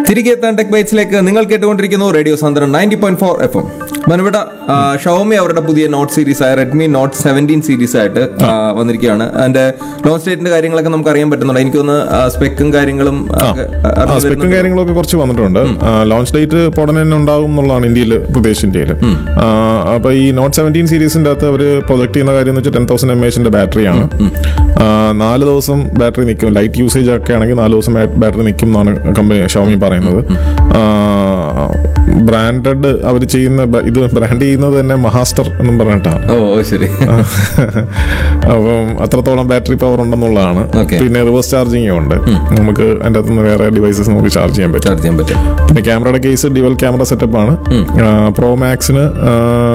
തിരികെ എത്താൻ ടെക് ബൈറ്റ്സിലേക്ക് നിങ്ങൾ കേട്ടുകൊണ്ടിരിക്കുന്നു റേഡിയോ സാന്ദ്രൻ ninety point four F M മനവിട ഷവോമി അവരുടെ പുതിയ നോട്ട് സീരീസ് ആയ റെഡ്മി നോട്ട് സെവൻറ്റീൻ സീരീസ് ആയിട്ട് ആ, വന്നിരിക്കുകയാണ് അതിന്റെ ലോഞ്ച് ഡേറ്റിന്റെ കാര്യങ്ങളൊക്കെ നമുക്ക് അറിയാൻ പറ്റുന്നുണ്ട് എനിക്കൊന്ന് സ്പെക്കും കാര്യങ്ങളും ഒക്കെ ആ അറിഞ്ഞു സ്പെക്കും വരുന്നുണ്ട്. കാര്യങ്ങളൊക്കെ കുറച്ച് വന്നിട്ടുണ്ട് ലോഞ്ച് ഡേറ്റ് ഉടനെ തന്നെ ഉണ്ടാകും എന്നുള്ളതാണ് ഇന്ത്യയിൽ പ്രത്യേകിച്ച് ഇന്ത്യയിൽ അപ്പൊ ഈ നോട്ട് സെവൻറ്റീൻ സീരീസിന്റെ അകത്ത് അവർ പ്രൊജക്ട് ചെയ്യുന്ന കാര്യം എന്ന് വെച്ചാൽ ടെൻ തൗസൻഡ് എം എച്ചിന്റെ ബാറ്ററിയാണ് നാല് ദിവസം ബാറ്ററി നിൽക്കും ലൈറ്റ് യൂസേജ് ഒക്കെ ആണെങ്കിൽ നാല് ദിവസം ബാറ്ററി നിൽക്കും എന്നാണ് കമ്പനി ഷോമി പറയുന്നത് ബ്രാൻഡഡ് അവർ ചെയ്യുന്ന ബ- ഇത് ബ്രാൻഡ് ചെയ്യുന്നത് തന്നെ മഹാസ്റ്റർ എന്നും പറഞ്ഞിട്ടാണ് ഓ ഓ, ശരി അപ്പം അത്രത്തോളം ബാറ്ററി പവർ ഉണ്ടെന്നുള്ളതാണ് Okay. പിന്നെ റിവേഴ്സ് ചാർജിങ് ഉണ്ട് നമുക്ക് അതിൻ്റെ അകത്തുനിന്ന് വേറെ ഡിവൈസസ് നമുക്ക് ചാർജ് ചെയ്യാൻ പറ്റും ചാർജ് ചെയ്യാൻ പറ്റും പിന്നെ ക്യാമറയുടെ കേസ് ഡ്യുവൽ ക്യാമറ സെറ്റപ്പ് ആണ് പ്രോ മാക്സിന്